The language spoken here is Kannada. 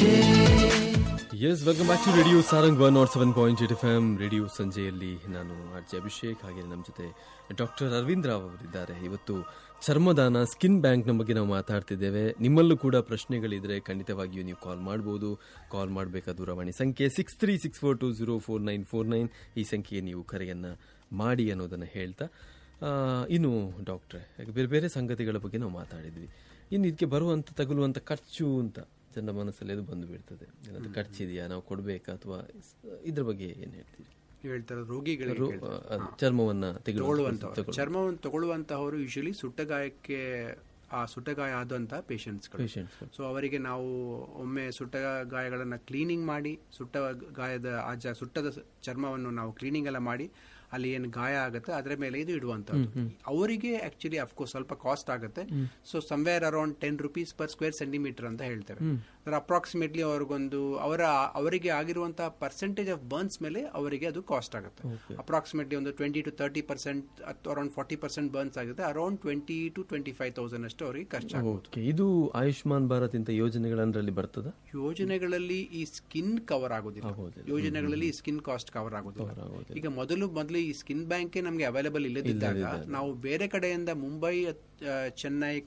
S welcome back to radio Sarang one nought seven point eight FM ಎಂ ರೇಡಿಯೋ ಸಂಜೆಯಲ್ಲಿ ನಾನು ಆರ್ ಜೆ ಅಭಿಷೇಕ್ ಹಾಗೆ ನಮ್ಮ ಜೊತೆ ಡಾಕ್ಟರ್ ಅರವಿಂದ್ ರಾವ್ ಅವರಿದ್ದಾರೆ ಇವತ್ತು ಚರ್ಮದಾನ ಸ್ಕಿನ್ ಬ್ಯಾಂಕ್ನ ಬಗ್ಗೆ ನಾವು ಮಾತಾಡ್ತಿದ್ದೇವೆ ನಿಮ್ಮಲ್ಲೂ ಕೂಡ ಪ್ರಶ್ನೆಗಳಿದ್ರೆ ಖಂಡಿತವಾಗಿಯೂ ನೀವು ಕಾಲ್ ಮಾಡ್ಬೋದು ಕಾಲ್ ಮಾಡಬೇಕಾದ ದೂರವಾಣಿ ಸಂಖ್ಯೆ six three six four two zero four nine four nine ಈ ಸಂಖ್ಯೆಗೆ ನೀವು ಕರೆಯನ್ನು ಮಾಡಿ ಅನ್ನೋದನ್ನು ಹೇಳ್ತಾ ಆ, ಇನ್ನು ಡಾಕ್ಟ್ರೆ ಯಾಕೆ ಬೇರೆ ಬೇರೆ ಸಂಗತಿಗಳ ಬಗ್ಗೆ ನಾವು ಮಾತಾಡಿದ್ವಿ ಇನ್ನು ಇದಕ್ಕೆ ಬರುವಂತ ತಗುಲುವಂತ ಖರ್ಚು ಅಂತ ಜನರ ಮನಸ್ಸಲ್ಲಿ ಅದು ಬಂದು ಬಿಡ್ತದೆ ಏನಾದ್ರು ಖರ್ಚಿದೆಯಾ ನಾವು ಕೊಡ್ಬೇಕಾ ಅಥವಾ ಇದ್ರ ಬಗ್ಗೆ ಏನ್ ಹೇಳ್ತೀರಿ ನೀವು ಹೇಳ್ತಾರೆ ರೋಗಿಗಳಿಗೆ ರೋ- ಅದು ಚರ್ಮವನ್ನ ತೆಗೆದು ತಗೊಳ್ಳುವಂತವ್ರು ಚರ್ಮವನ್ನು ತಗೊಳ್ಳುವಂತಹವರು ಯೂಶಲಿ ಸುಟ್ಟಗಾಯಕ್ಕೆ ಆ ಸುಟ್ಟಗಾಯ ಆದಂತಹ ಪೇಷಂಟ್ಸ್ಗಳು ಪೇಷಂಟ್ಸ್ ಸೊ ಅವರಿಗೆ ನಾವು ಒಮ್ಮೆ ಸುಟ್ಟ ಗಾಯಗಳನ್ನ ಕ್ಲೀನಿಂಗ್ ಮಾಡಿ ಸುಟ್ಟ ಗಾಯದ ಆ ಜ- ಸುಟ್ಟದ ಸ- ಚರ್ಮವನ್ನು ನಾವು ಕ್ಲೀನಿಂಗ್ ಎಲ್ಲ ಮಾಡಿ ಅಲ್ಲಿ ಏನು ಗಾಯ ಆಗುತ್ತೆ ಅದರ ಮೇಲೆ ಇದು ಇಡುವಂತದ್ದು ಅವರಿಗೆ ಆಕ್ಚುಲಿ ಅಫ್ಕೋರ್ಸ್ ಸ್ವಲ್ಪ ಕಾಸ್ಟ್ ಆಗುತ್ತೆ so somewhere around ten rupees per square centimetre ಅಂತ ಹೇಳ್ತೇವೆ ಅದರ ಅಪ್ರಾಕ್ಸಿಮೇಟ್ಲಿ ಅವ್ರಿಗೊಂದು ಅವರ ಅವರಿಗೆ ಆಗಿರುವಂತಹ ಪರ್ಸೆಂಟೇಜ್ ಆಫ್ ಬರ್ನ್ಸ್ ಮೇಲೆ ಅವರಿಗೆ ಅದು ಕಾಸ್ಟ್ ಆಗುತ್ತೆ ಅಪ್ರಾಕ್ಸಿಮೇಟ್ಲಿ ಒಂದು twenty to thirty percent around forty percent burns ಆಗುತ್ತೆ around twenty to twenty five thousand ಅಷ್ಟು ಅವರಿಗೆ ಖರ್ಚಾಗುತ್ತೆ ಓಕೆ ಇದು ಆಯುಷ್ಮಾನ್ ಭಾರತ್ ಇಂತ ಯೋಜನೆಗಳಂದ್ರಲ್ಲಿ ಬರ್ತದ ಯೋಜನೆಗಳಲ್ಲಿ ಈ ಸ್ಕಿನ್ ಕವರ್ ಆಗೋದಿಲ್ಲ ಆಗೋದಿಲ್ಲ. ಯೋಜನೆಗಳಲ್ಲಿ ಈ ಸ್ಕಿನ್ ಕಾಸ್ಟ್ ಕವರ್ ಆಗೋದಿಲ್ಲ ಆಗೋದಿಲ್ಲ. ಈಗ ಮೊದಲು ಮೊದಲು ಈ ಸ್ಕಿನ್ ಬ್ಯಾಂಕ್ ನಮಗೆ ಅವೈಲೇಬಲ್ ಇಲ್ಲದಿದ್ದಾಗ ನಾವು ಬೇರೆ ಕಡೆಯಿಂದ ಮುಂಬೈ ಅತ್- ಆ, ಚೆನ್ನೈ